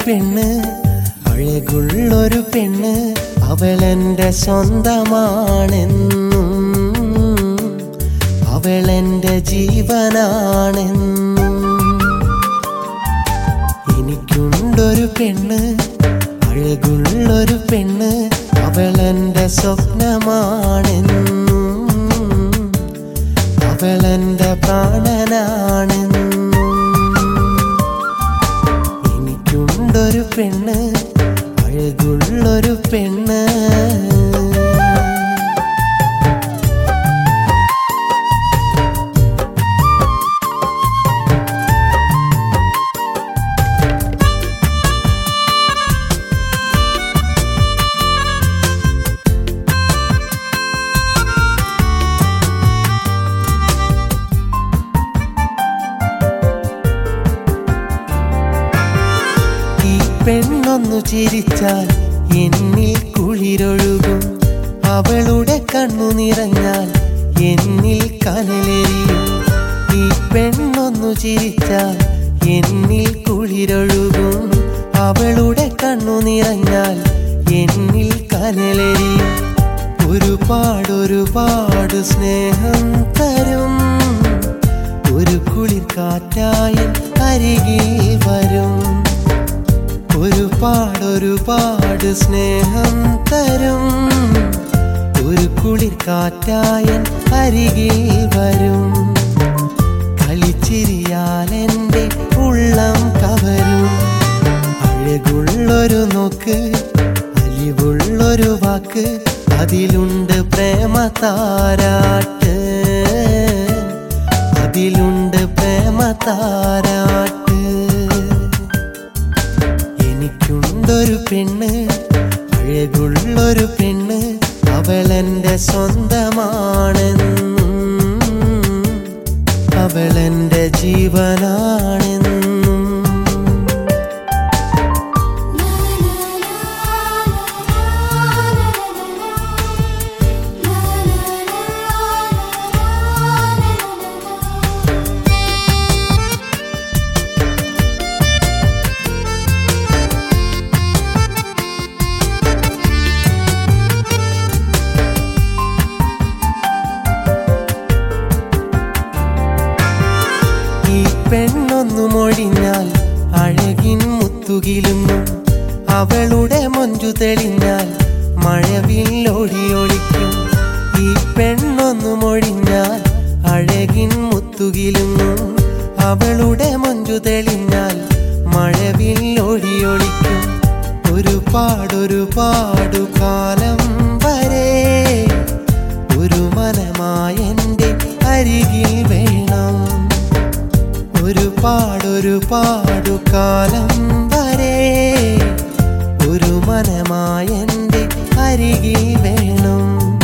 പെണ്ണ് അഴകുള്ളൊരു പെണ്ണ് അവളെന്റെ സ്വന്തമാണെന്നും അവളെന്റെ ജീവനാണെന്നും എനിക്കുണ്ടൊരു പെണ്ണ് അഴകുള്ളൊരു പെണ്ണ് അവളെന്റെ സ്വപ്നമാണെന്നും അവളെന്റെ പ്രാണനാണെന്നും എനിക്കുണ്ടൊരു പെണ്ണ് അഴകുള്ളൊരു പെണ്ണ് ഈ പെണ്ണൊന്നു ചിരിച്ചാൽ എന്നിൽ കുളിരൊഴുകും അവളുടെ കണ്ണു നിറഞ്ഞാൽ എന്നിൽ കനലെരിയും ഈ പെണ്ണൊന്നു ചിരിച്ചാൽ എന്നിൽ കുളിരൊഴുകും അവളുടെ കണ്ണു നിറഞ്ഞാൽ എന്നിൽ കനലെരിയും ഒരുപാടൊരുപാട് സ്നേഹം തരും ഒരു കുളിർ കാറ്റായൻ അരികിൽ വരും ഒരുപാടൊരുപാട് സ്നേഹം തരും ഒരു കുളിർ കാറ്റായൻ അരികിൽ വരും കളിച്ചിരിയാൽ എൻ്റെ ഉള്ളം കവരും അഴകുള്ളൊരു നോക്ക് അലിവുള്ളൊരു വാക്ക് അതിലുണ്ട് പ്രേമ താരാട്ട് അതിലുണ്ട് പ്രേമ താരാട്ട് എനിക്കുണ്ടൊരു പെണ്ണ് അഴകുള്ളൊരു പെണ്ണ് അവളെന്റെ സ്വന്തമാണെന്നും അവളെന്റെ ജീവനാണെന്നും ഈ പെണ്ണൊന്നു മൊഴിഞ്ഞാൽ അഴകിൻ മുത്തുകിലുങ്ങും അവളുടെ മൊഞ്ചു തെളിഞ്ഞാൽ മഴവില്ലൊടിയൊളിക്കും ഈ പെണ്ണൊന്നു മൊഴിഞ്ഞാൽ അഴകിൻ മുത്തുകിലുങ്ങും അവളുടെ മൊഞ്ചു തെളിഞ്ഞാൽ മഴവില്ലൊടിയൊളിക്കും ഒരുപാടൊരുപാടു കാലം വരെ ഒരു മനമായെന്റെ അരികിൽ വേണം ഒരുപാടൊരുപാടു കാലം വരെ ഒരു മനമായെന്റെ അരികിൽ വേണം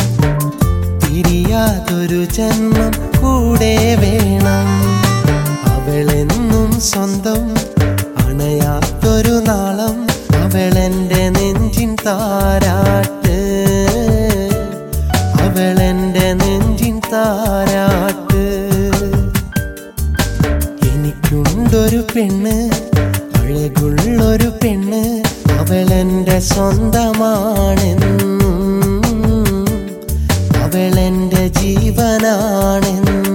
തിരിയാതൊരു ജന്മം കൂടെ വേണം അവളെന്നും സ്വന്തം അണയാത്തൊരു നാളം അവളെന്റെ നെഞ്ചിൻ താരാട്ട് അവളെന്റെ നെഞ്ചിൻ താരാട്ട് എനിക്കുണ്ടൊരു പെണ്ണ് അഴകുള്ളൊരു പെണ്ണ് അവളെന്റെ സ്വന്തമാണെന്നും അവളെന്റെ ജീവനാണെന്നും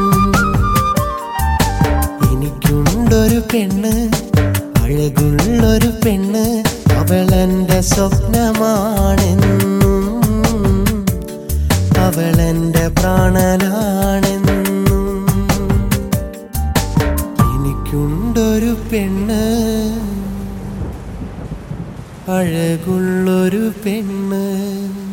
എനിക്കുണ്ടൊരു പെണ്ണ് അഴകുള്ളൊരു പെണ്ണ് അവളെന്റെ സ്വപ്നമാണെന്നും അവളെന്റെ പ്രാണനാണെന്നും എനിക്കുണ്ടൊരു പെണ്ണ് അഴകുള്ളൊരു പെണ്ണ്